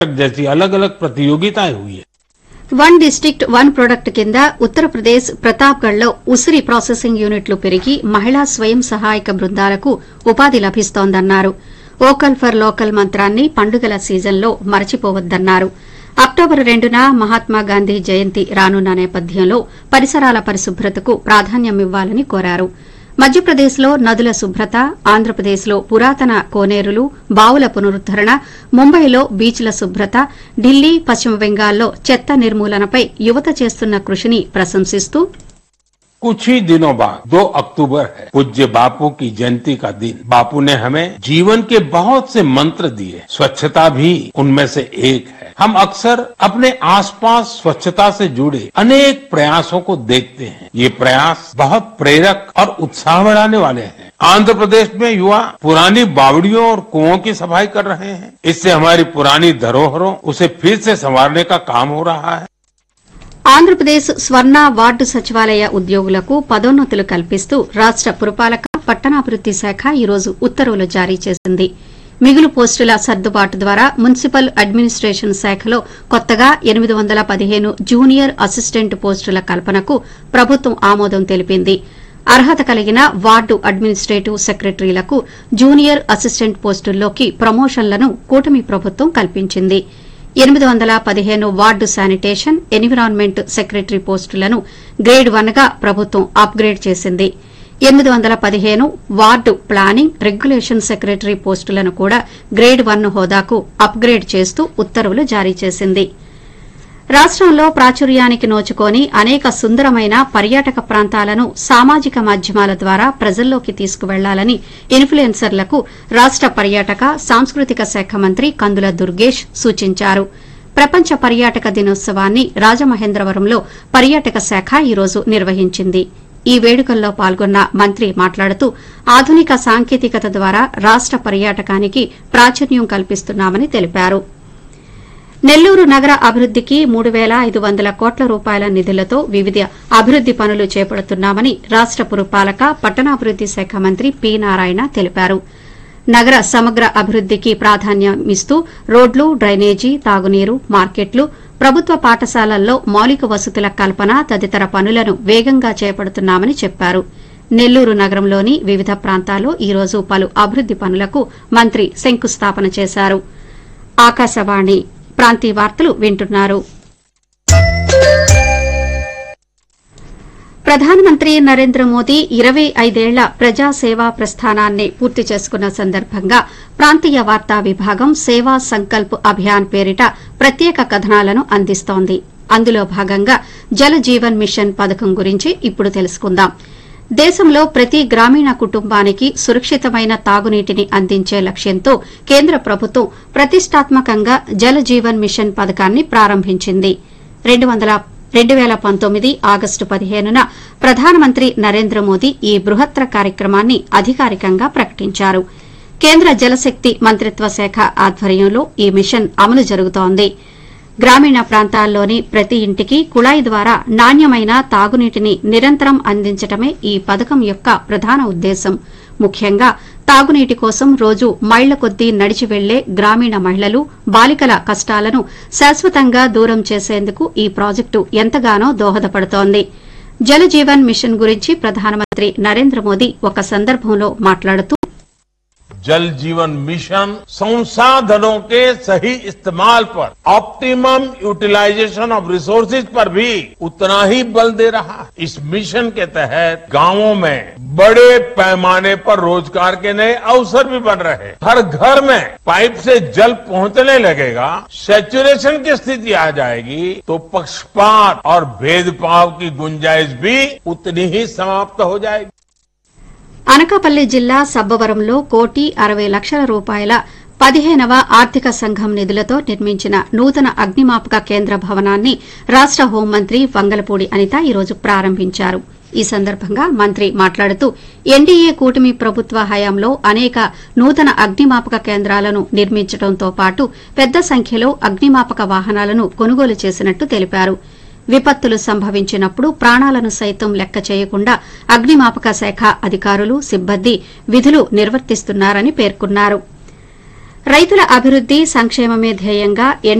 जैसी अलग अलग प्रतियोगिताएं हुई है వన్ డిస్టిక్ట్ వన్ ప్రొడక్ట్ కింద ఉత్తరప్రదేశ్ ప్రతాప్గఢ్లో ఉసిరి ప్రాసెసింగ్ యూనిట్లు పెరిగి మహిళా స్వయం సహాయక బృందాలకు ఉపాధి లభిస్తోందన్నారు వోకల్ ఫర్ లోకల్ మంత్రాన్ని పండుగల సీజన్లో మరచిపోవద్దన్నారు అక్టోబర్ రెండున మహాత్మాగాంధీ జయంతి రానున్న నేపథ్యంలో పరిసరాల పరిశుభ్రతకు ప్రాధాన్యమివ్వాలని కోరారు మధ్యప్రదేశ్లో నదుల శుభ్రత ఆంధ్రప్రదేశ్లో పురాతన కోనేరులు బావుల పునరుద్దరణ ముంబైలో బీచ్ల శుభ్రత ఢిల్లీ పశ్చిమ బెంగాల్లో చెత్త నిర్మూలనపై యువత చేస్తున్న కృషిని ప్రశంసిస్తూ कुछ ही दिनों बाद 2 अक्टूबर है पूज्य बापू की जयंती का दिन बापू ने हमें जीवन के बहुत से मंत्र दिए स्वच्छता भी उनमें से एक है हम अक्सर अपने आसपास स्वच्छता से जुड़े अनेक प्रयासों को देखते हैं ये प्रयास बहुत प्रेरक और उत्साह बढ़ाने वाले हैं आंध्र प्रदेश में युवा पुरानी बावड़ियों और कुओं की सफाई कर रहे हैं इससे हमारी पुरानी धरोहरों उसे फिर से संवारने का काम हो रहा है ఆంధ్రప్రదేశ్ స్వర్ణ వార్డు సచివాలయ ఉద్యోగులకు పదోన్నతులు కల్పిస్తూ రాష్ట పురపాలక పట్టణాభివృద్ది శాఖ ఈరోజు ఉత్తర్వులు జారీ చేసింది మిగులు పోస్టుల సర్దుబాటు ద్వారా మున్సిపల్ అడ్మినిస్టేషన్ శాఖలో కొత్తగా ఎనిమిది వందల పదిహేను జూనియర్ అసిస్టెంట్ పోస్టుల కల్పనకు ప్రభుత్వం ఆమోదం తెలిపింది అర్హత కలిగిన వార్డు అడ్మినిస్టేటివ్ సెక్రటరీలకు జూనియర్ అసిస్టెంట్ పోస్టుల్లోకి ప్రమోషన్లను కూటమి ప్రభుత్వం కల్పించింది ఎనిమిది వందల పదిహేను వార్డు శానిటేషన్ ఎన్విరాన్మెంట్ సెక్రటరీ పోస్టులను గ్రేడ్ వన్ గా ప్రభుత్వం అప్గ్రేడ్ చేసింది ఎనిమిది వందల పదిహేను వార్డు ప్లానింగ్ రెగ్యులేషన్ సెక్రటరీ పోస్టులను కూడా గ్రేడ్ వన్ హోదాకు అప్గ్రేడ్ చేస్తూ ఉత్తర్వులు జారీ చేసింది రాష్టంలో ప్రాచుర్యానికి నోచుకొని అనేక సుందరమైన పర్యాటక ప్రాంతాలను సామాజిక మాధ్యమాల ద్వారా ప్రజల్లోకి తీసుకువెళ్లాలని ఇన్ఫ్లుయెన్సర్లకు రాష్ట పర్యాటక సాంస్కృతిక శాఖ మంత్రి కందుల దుర్గేష్ సూచించారు ప్రపంచ పర్యాటక దినోత్సవాన్ని రాజమహేంద్రవరంలో పర్యాటక శాఖ ఈరోజు నిర్వహించింది ఈ వేడుకల్లో పాల్గొన్న మంత్రి మాట్లాడుతూ ఆధునిక సాంకేతికత ద్వారా రాష్ట పర్యాటకానికి ప్రాచుర్యం కల్పిస్తున్నామని తెలిపారు నెల్లూరు నగర అభివృద్దికి మూడు పేల ఐదు వందల కోట్ల రూపాయల నిధులతో వివిధ అభివృద్ది పనులు చేపడుతున్నామని రాష్ట పురపాలక పట్టణాభివృద్ది శాఖ మంత్రి పి నారాయణ తెలిపారు నగర సమగ్ర అభివృద్దికి ప్రాధాన్యమిస్తూ రోడ్లు డ్రైనేజీ తాగునీరు మార్కెట్లు ప్రభుత్వ పాఠశాలల్లో మౌలిక వసతుల కల్పన తదితర పనులను వేగంగా చేపడుతున్నామని చెప్పారు నెల్లూరు నగరంలోని వివిధ ప్రాంతాల్లో ఈరోజు పలు అభివృద్ది పనులకు మంత్రి శంకుస్థాపన చేశారు ఆకాశవాణి ప్రాంతీయ వార్తలు వింటున్నారు ప్రధానమంత్రి నరేంద్ర మోదీ ఇరవై ఐదేళ్ల ప్రజాసేవా ప్రస్థానాన్ని పూర్తి చేసుకున్న సందర్భంగా ప్రాంతీయ వార్తా విభాగం సేవా సంకల్ప్ అభియాన్ పేరిట ప్రత్యేక కథనాలను అందిస్తోంది అందులో భాగంగా జల జీవన్ మిషన్ పథకం గురించి ఇప్పుడు తెలుసుకుందాం దేశంలో ప్రతి గ్రామీణ కుటుంబానికి సురక్షితమైన తాగునీటిని అందించే లక్ష్యంతో కేంద్ర ప్రభుత్వం ప్రతిష్టాత్మకంగా జల జీవన్ మిషన్ పథకాన్ని ప్రారంభించింది రెండు వందల రెండు పేల పంతొమ్మిది ఆగస్టు పదిహేనున ప్రధానమంత్రి నరేంద్ర మోదీ ఈ బృహత్తర కార్యక్రమాన్ని అధికారికంగా ప్రకటించారు కేంద్ర జలశక్తి మంత్రిత్వ శాఖ ఆధ్వర్యంలో ఈ మిషన్ అమలు జరుగుతోంది గ్రామీణ ప్రాంతాల్లోని ప్రతి ఇంటికి కుళాయి ద్వారా నాణ్యమైన తాగునీటిని నిరంతరం అందించడమే ఈ పథకం యొక్క ప్రధాన ఉద్దేశం ముఖ్యంగా తాగునీటి కోసం రోజు మైళ్ల కొద్దీ నడిచి వెళ్లే గ్రామీణ మహిళలు బాలికల కష్టాలను శాశ్వతంగా దూరం చేసేందుకు ఈ ప్రాజెక్టు ఎంతగానో దోహదపడుతోంది జల జీవన్ మిషన్ గురించి ప్రధానమంత్రి నరేంద్ర మోదీ ఒక సందర్భంలో మాట్లాడుతూ जल जीवन मिशन संसाधनों के सही इस्तेमाल पर ऑप्टिमम यूटिलाइजेशन ऑफ रिसोर्सेज पर भी उतना ही बल दे रहा है इस मिशन के तहत गांवों में बड़े पैमाने पर रोजगार के नए अवसर भी बन रहे हैं हर घर में पाइप से जल पहुंचने लगेगा सेचुरेशन की स्थिति आ जाएगी तो पक्षपात और भेदभाव की गुंजाइश भी उतनी ही समाप्त हो जाएगी అనకాపల్లి జిల్లా సబ్బవరంలో కోటి అరవై లక్షల రూపాయల పదిహేనవ ఆర్థిక సంఘం నిధులతో నిర్మించిన నూతన అగ్నిమాపక కేంద్ర భవనాన్ని రాష్ట హోంమంత్రి వంగలపూడి అనిత ఈరోజు ప్రారంభించారు ఈ సందర్భంగా మంత్రి మాట్లాడుతూ ఎన్డీఏ కూటమి ప్రభుత్వ హయాంలో అనేక నూతన అగ్నిమాపక కేంద్రాలను నిర్మించడంతో పాటు పెద్ద సంఖ్యలో అగ్నిమాపక వాహనాలను కొనుగోలు చేసినట్టు తెలిపారు విపత్తులు సంభవించినప్పుడు ప్రాణాలను సైతం లెక్క చేయకుండా అగ్నిమాపక శాఖ అధికారులు సిబ్బంది విధులు నిర్వర్తిస్తున్నారని పేర్కొన్నారు రైతుల అభివృద్ది సంక్షేమమే ధ్యేయంగా